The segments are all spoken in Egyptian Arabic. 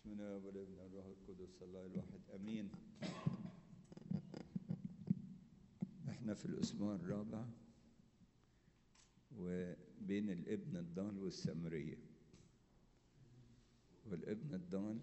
بسم الله والابن والروح القدس الله الواحد امين احنا في الاسبوع الرابع وبين الابن الضال والسامريه والابن الضال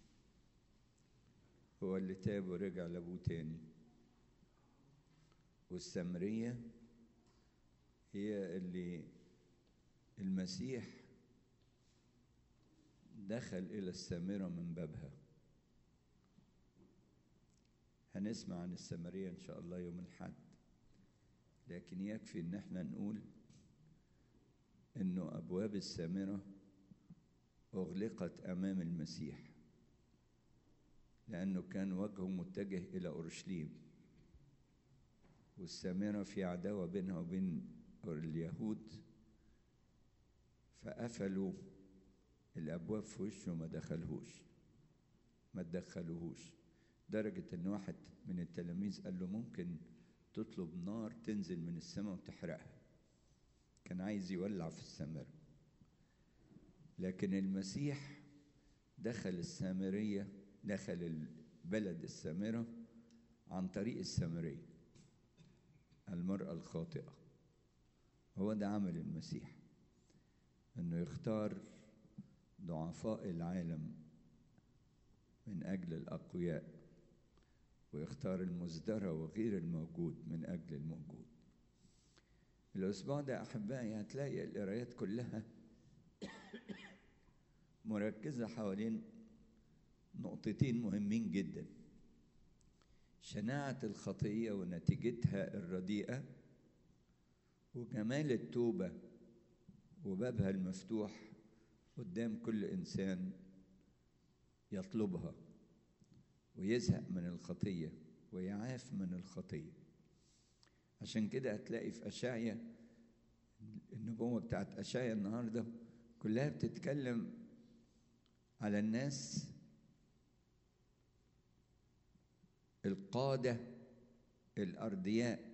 هو اللي تاب ورجع لابوه تاني والسامريه هي اللي المسيح دخل إلى السامرة من بابها هنسمع عن السامرية إن شاء الله يوم الحد لكن يكفي إن احنا نقول إنه أبواب السامرة أغلقت أمام المسيح لأنه كان وجهه متجه إلى أورشليم والسامرة في عداوة بينها وبين اليهود فقفلوا الابواب في وشه ما دخلهوش ما تدخلوهوش درجة ان واحد من التلاميذ قال له ممكن تطلب نار تنزل من السماء وتحرقها كان عايز يولع في السامرة لكن المسيح دخل السامرية دخل البلد السامرة عن طريق السامرية المرأة الخاطئة هو ده عمل المسيح انه يختار ضعفاء العالم من أجل الأقوياء ويختار المزدرى وغير الموجود من أجل الموجود الأسبوع ده أحبائي هتلاقي القرايات كلها مركزة حوالين نقطتين مهمين جدا شناعة الخطية ونتيجتها الرديئة وجمال التوبة وبابها المفتوح قدام كل انسان يطلبها ويزهق من الخطيه ويعاف من الخطيه عشان كده هتلاقي في اشعيا النبوه بتاعت اشعيا النهارده كلها بتتكلم على الناس القاده الأردياء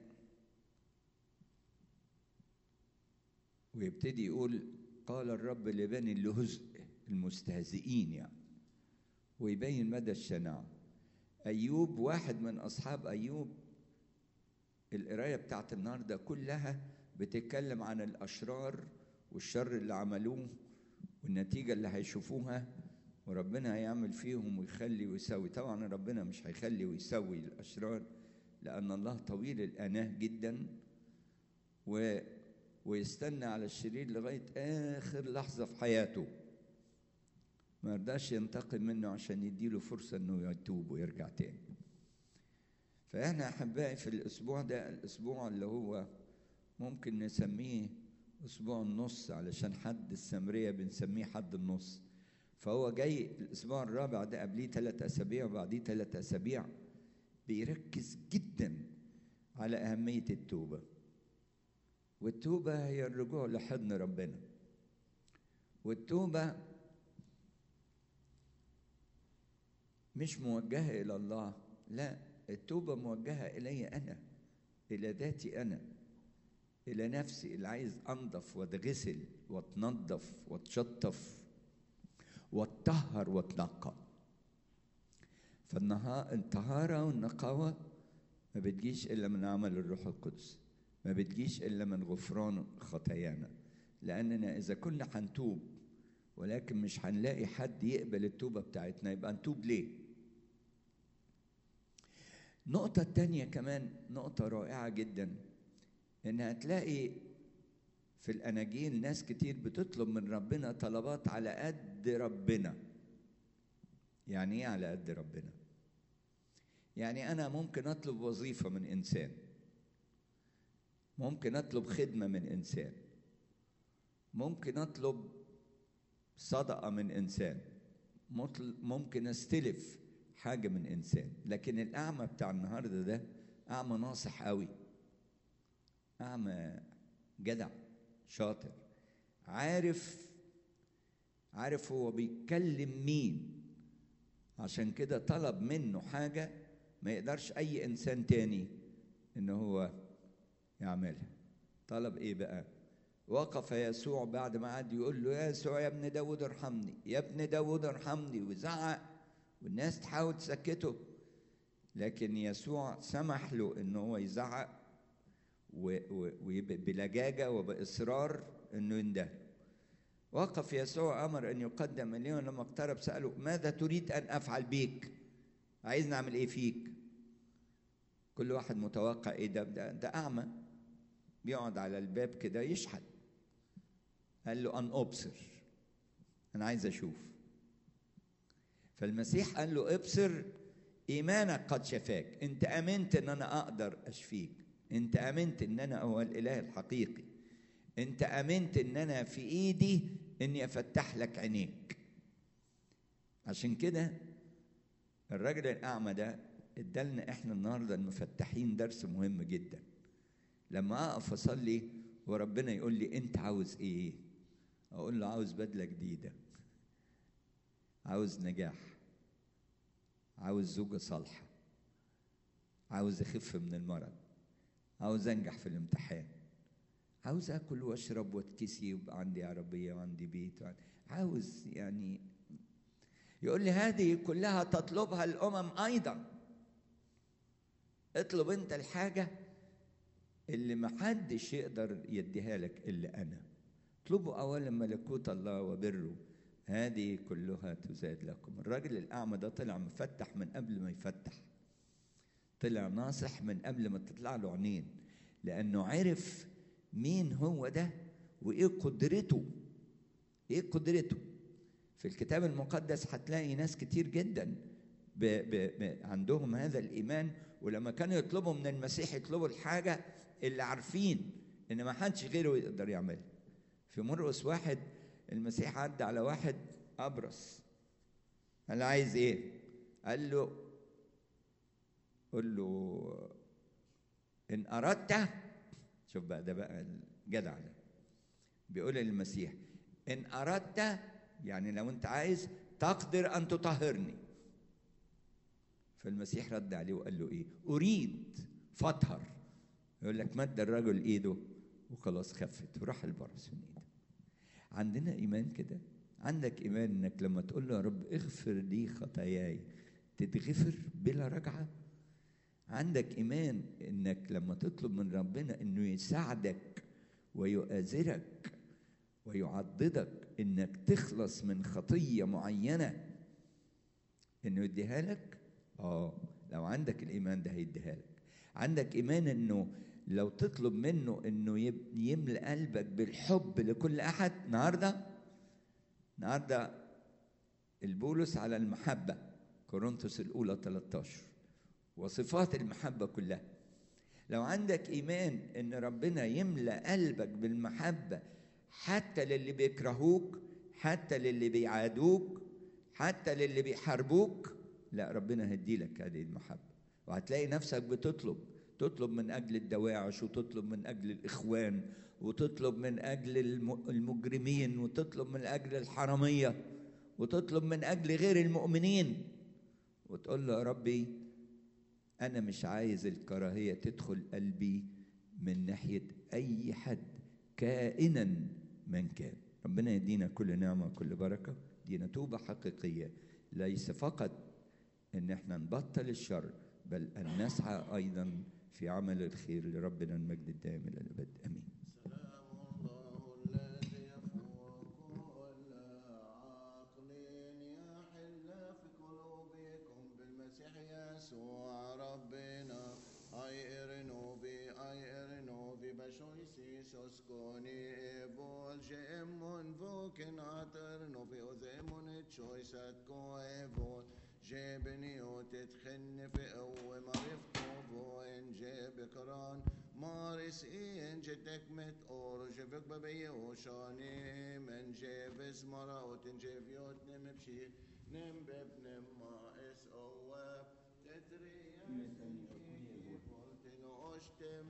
ويبتدي يقول قال الرب لبني اللهزء المستهزئين يعني ويبين مدى الشناعة أيوب واحد من أصحاب أيوب القراية بتاعت النهاردة كلها بتتكلم عن الأشرار والشر اللي عملوه والنتيجة اللي هيشوفوها وربنا هيعمل فيهم ويخلي ويسوي طبعا ربنا مش هيخلي ويسوي الأشرار لأن الله طويل الأناه جدا و ويستنى على الشرير لغاية آخر لحظة في حياته ما يرضاش ينتقم منه عشان يديله فرصة انه يتوب ويرجع تاني فاحنا احبائي في الاسبوع ده الاسبوع اللي هو ممكن نسميه اسبوع النص علشان حد السمرية بنسميه حد النص فهو جاي الاسبوع الرابع ده قبليه ثلاث اسابيع وبعديه ثلاث اسابيع بيركز جدا على اهمية التوبه والتوبة هي الرجوع لحضن ربنا والتوبة مش موجهة إلى الله لا التوبة موجهة إلي أنا إلى ذاتي أنا إلى نفسي اللي عايز أنضف واتغسل واتنضف واتشطف واتطهر واتنقى فالطهارة والنقاوة ما بتجيش إلا من عمل الروح القدس ما بتجيش إلا من غفران خطايانا لأننا إذا كنا هنتوب ولكن مش هنلاقي حد يقبل التوبة بتاعتنا يبقى نتوب ليه النقطة التانية كمان نقطة رائعة جدا إن هتلاقي في الأناجيل ناس كتير بتطلب من ربنا طلبات على قد ربنا يعني إيه على قد ربنا؟ يعني أنا ممكن أطلب وظيفة من إنسان ممكن اطلب خدمه من انسان ممكن اطلب صدقه من انسان ممكن استلف حاجه من انسان لكن الاعمى بتاع النهارده ده اعمى ناصح قوي اعمى جدع شاطر عارف عارف هو بيتكلم مين عشان كده طلب منه حاجه ما يقدرش اي انسان تاني ان هو يعملها طلب ايه بقى وقف يسوع بعد ما قعد يقول له يا يسوع يا ابن داود ارحمني يا ابن داود ارحمني وزعق والناس تحاول تسكته لكن يسوع سمح له ان هو يزعق وبلجاجة وبإصرار انه ينده وقف يسوع امر ان يقدم اليه لما اقترب ساله ماذا تريد ان افعل بيك عايز نعمل ايه فيك كل واحد متوقع ايه ده ده, ده اعمى بيقعد على الباب كده يشحت قال له ان ابصر انا عايز اشوف فالمسيح قال له ابصر ايمانك قد شفاك انت امنت ان انا اقدر اشفيك انت امنت ان انا هو الاله الحقيقي انت امنت ان انا في ايدي اني افتح لك عينيك عشان كده الراجل الاعمى ده ادالنا احنا النهارده المفتحين درس مهم جدا لما اقف اصلي وربنا يقول لي انت عاوز ايه اقول له عاوز بدله جديده عاوز نجاح عاوز زوجة صالحة عاوز أخف من المرض عاوز أنجح في الامتحان عاوز أكل وأشرب وأتكسي ويبقى عندي عربية وعندي بيت وعندي عاوز يعني يقول لي هذه كلها تطلبها الأمم أيضا اطلب أنت الحاجة اللي محدش يقدر يديها لك إلا أنا اطلبوا أولا ملكوت الله وبره هذه كلها تزاد لكم الراجل الأعمى ده طلع مفتح من قبل ما يفتح طلع ناصح من قبل ما تطلع له عينين لأنه عرف مين هو ده وإيه قدرته إيه قدرته في الكتاب المقدس هتلاقي ناس كتير جدا ب ب ب عندهم هذا الإيمان ولما كانوا يطلبوا من المسيح يطلبوا الحاجة اللي عارفين إن ما حدش غيره يقدر يعملها في مرقس واحد المسيح عدى على واحد أبرص قال له عايز إيه؟ قال له قل له إن أردت شوف بقى ده بقى الجدع ده بيقول للمسيح إن أردت يعني لو أنت عايز تقدر أن تطهرني فالمسيح رد عليه وقال له إيه؟ أريد فاطهر يقول لك مد الرجل إيده وخلاص خفت وراح البرص من إيده عندنا ايمان كده عندك ايمان انك لما تقول له يا رب اغفر لي خطاياي تتغفر بلا رجعه عندك ايمان انك لما تطلب من ربنا انه يساعدك ويؤازرك ويعضدك انك تخلص من خطيه معينه انه يديها لك اه لو عندك الايمان ده هيديها لك عندك ايمان انه لو تطلب منه انه يملأ قلبك بالحب لكل احد النهارده النهارده البولس على المحبه كورنثوس الاولى 13 وصفات المحبه كلها لو عندك ايمان ان ربنا يملأ قلبك بالمحبه حتى للي بيكرهوك حتى للي بيعادوك حتى للي بيحاربوك لا ربنا هيديلك هذه المحبه وهتلاقي نفسك بتطلب تطلب من اجل الدواعش وتطلب من اجل الاخوان وتطلب من اجل المجرمين وتطلب من اجل الحراميه وتطلب من اجل غير المؤمنين وتقول له يا ربي انا مش عايز الكراهيه تدخل قلبي من ناحيه اي حد كائنا من كان ربنا يدينا كل نعمه وكل بركه دينا توبه حقيقيه ليس فقط ان احنا نبطل الشر بل ان نسعى ايضا في عمل الخير لربنا المجد الدائم الى الابد امين سلام الله الذي يفوق كل عقل يحل في قلوبكم بالمسيح يسوع ربنا اي ارنوبي اي ارنوبي بشويسي سوسكوني بول جيمون فوكن اترنوبي وزيمون تشويسات كويفول جيبني وتتخن في قوة مريفتو بوين جيب كران مارس إين جدك مت أور جيبك ببي وشاني من جيب اسمرا وتنجيب يوت نم بشي نم بب نم ما اس أواب تدري قلت نوشتم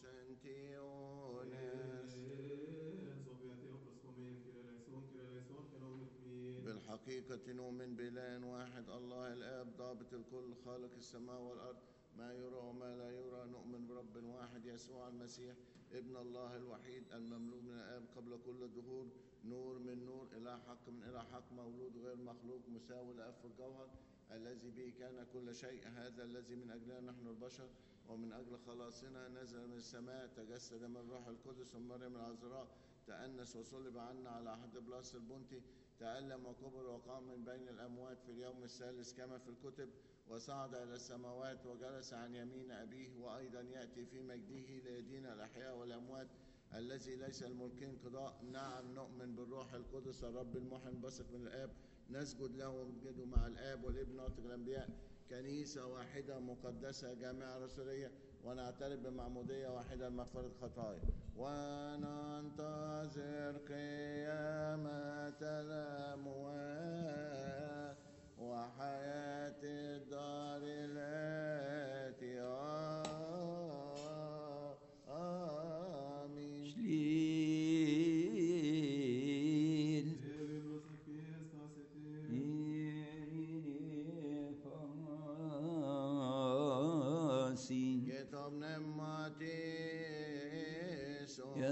مكسنتيونس بالحقيقة نؤمن بإله واحد الله الآب ضابط الكل خالق السماء والأرض ما يرى وما لا يرى نؤمن برب واحد يسوع المسيح ابن الله الوحيد المملوك من الآب قبل كل الدهور نور من نور إلى حق من إلى حق مولود غير مخلوق مساوي لأب في الجوهر الذي به كان كل شيء هذا الذي من أجلنا نحن البشر ومن أجل خلاصنا نزل من السماء تجسد من الروح القدس ومريم العذراء تأنس وصلب عنا على عهد بلاس البنطي تألم وكبر وقام من بين الأموات في اليوم الثالث كما في الكتب وصعد إلى السماوات وجلس عن يمين أبيه وأيضا يأتي في مجده ليدين الأحياء والأموات الذي ليس الملك انقضاء نعم نؤمن بالروح القدس الرب المحن بثق من الآب نسجد له ونسجد مع الآب والابن ناطق الأنبياء كنيسة واحدة مقدسة جامعة رسولية ونعترف بمعمودية واحدة لمغفرة خطايا وننتظر قيامة الأموات وحياة الدار التي آمين شليل فاسي Get up, Nemati.